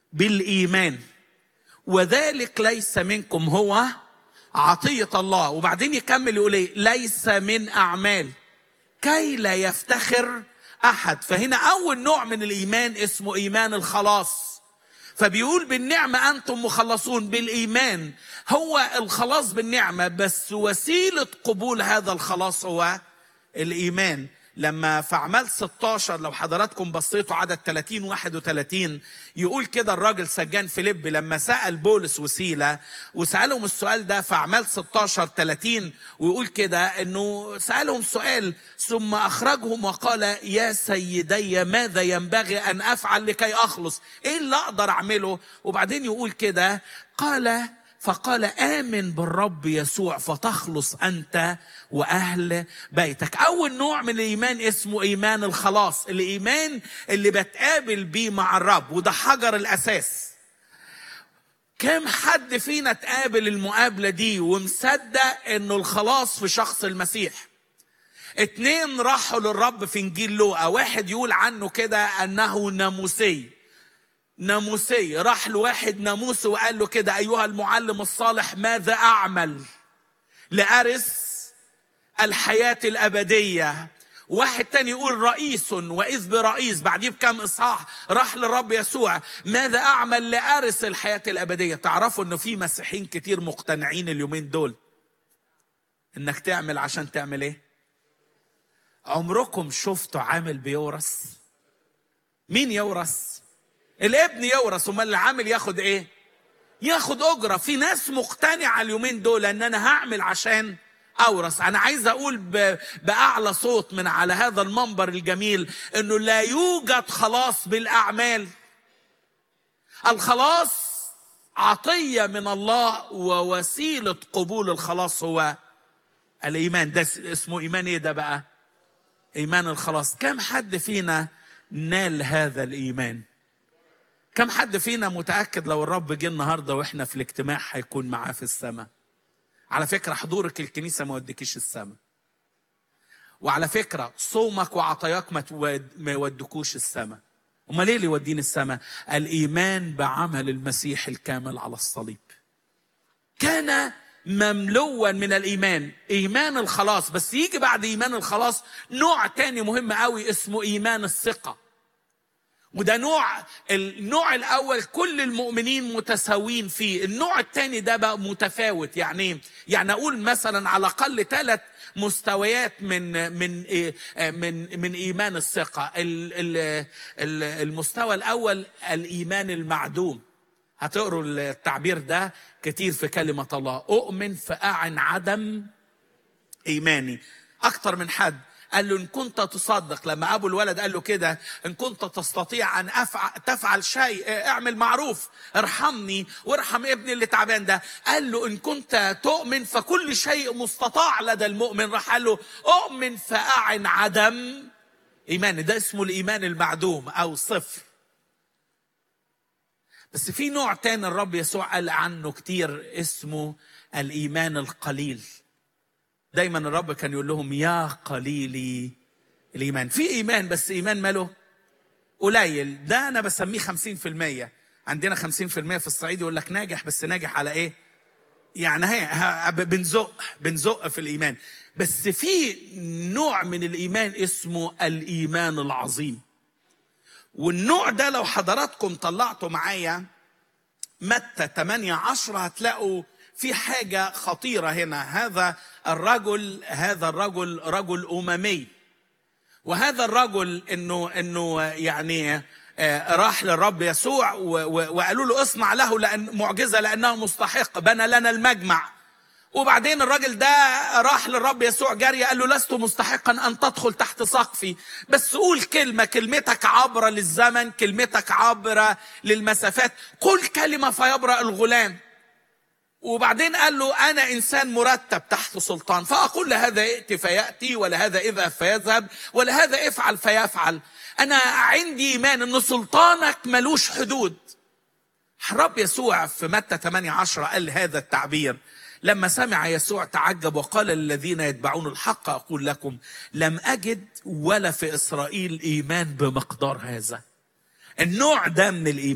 بالايمان وذلك ليس منكم هو عطيه الله وبعدين يكمل يقول ايه ليس من اعمال كي لا يفتخر احد فهنا اول نوع من الايمان اسمه ايمان الخلاص فبيقول بالنعمه انتم مخلصون بالايمان هو الخلاص بالنعمه بس وسيله قبول هذا الخلاص هو الايمان لما في اعمال 16 لو حضراتكم بصيتوا عدد 30 31 يقول كده الراجل سجان فيليب لما سال بولس وسيله وسالهم السؤال ده في اعمال 16 30 ويقول كده انه سالهم سؤال ثم اخرجهم وقال يا سيدي ماذا ينبغي ان افعل لكي اخلص؟ ايه اللي اقدر اعمله؟ وبعدين يقول كده قال فقال آمن بالرب يسوع فتخلص أنت وأهل بيتك أول نوع من الإيمان اسمه إيمان الخلاص الإيمان اللي بتقابل بيه مع الرب وده حجر الأساس كم حد فينا تقابل المقابلة دي ومصدق انه الخلاص في شخص المسيح اتنين راحوا للرب في انجيل لوقا واحد يقول عنه كده انه ناموسي ناموسي راح لواحد ناموس وقال له كده ايها المعلم الصالح ماذا اعمل لارث الحياه الابديه واحد تاني يقول رئيس واذ برئيس بعديه بكم اصحاح راح للرب يسوع ماذا اعمل لارث الحياه الابديه تعرفوا انه في مسيحيين كتير مقتنعين اليومين دول انك تعمل عشان تعمل ايه عمركم شفتوا عامل بيورث مين يورث الابن يورث امال العامل ياخد ايه ياخد اجره في ناس مقتنعه اليومين دول ان انا هعمل عشان اورث انا عايز اقول ب... باعلى صوت من على هذا المنبر الجميل انه لا يوجد خلاص بالاعمال الخلاص عطيه من الله ووسيله قبول الخلاص هو الايمان ده اسمه ايمان ايه ده بقى ايمان الخلاص كم حد فينا نال هذا الايمان كم حد فينا متاكد لو الرب جه النهارده واحنا في الاجتماع هيكون معاه في السماء على فكره حضورك الكنيسه ما يوديكيش السماء وعلى فكره صومك وعطاياك ما ما يودكوش السماء امال ايه اللي يوديني السماء الايمان بعمل المسيح الكامل على الصليب كان مملوا من الايمان ايمان الخلاص بس يجي بعد ايمان الخلاص نوع تاني مهم قوي اسمه ايمان الثقه وده نوع النوع الاول كل المؤمنين متساويين فيه النوع الثاني ده بقى متفاوت يعني يعني اقول مثلا على الاقل ثلاث مستويات من من من من ايمان الثقه المستوى الاول الايمان المعدوم هتقروا التعبير ده كتير في كلمه الله اؤمن فاعن عدم ايماني اكتر من حد قال له ان كنت تصدق لما ابو الولد قال له كده ان كنت تستطيع ان أفعل تفعل شيء اعمل معروف ارحمني وارحم ابني اللي تعبان ده قال له ان كنت تؤمن فكل شيء مستطاع لدى المؤمن راح قال له اؤمن فاعن عدم ايمان ده اسمه الايمان المعدوم او صفر بس في نوع تاني الرب يسوع قال عنه كتير اسمه الايمان القليل دايما الرب كان يقول لهم يا قليلي الايمان في ايمان بس ايمان ماله قليل ده انا بسميه 50% عندنا 50% في الصعيد يقول لك ناجح بس ناجح على ايه يعني هي بنزق بنزق في الايمان بس في نوع من الايمان اسمه الايمان العظيم والنوع ده لو حضراتكم طلعتوا معايا متى 8 10 هتلاقوا في حاجة خطيرة هنا هذا الرجل هذا الرجل رجل أممي وهذا الرجل انه انه يعني راح للرب يسوع وقالوا له اصنع له لان معجزه لانه مستحق بنى لنا المجمع وبعدين الراجل ده راح للرب يسوع جارية قال له لست مستحقا ان تدخل تحت سقفي بس قول كلمه كلمتك عبره للزمن كلمتك عبره للمسافات قل كلمه فيبرأ الغلام وبعدين قال له انا انسان مرتب تحت سلطان فاقول لهذا ائت فياتي ولهذا اذهب فيذهب ولهذا افعل فيفعل انا عندي ايمان ان سلطانك ملوش حدود الرب يسوع في متى 8 10 قال هذا التعبير لما سمع يسوع تعجب وقال للذين يتبعون الحق اقول لكم لم اجد ولا في اسرائيل ايمان بمقدار هذا النوع ده من الايمان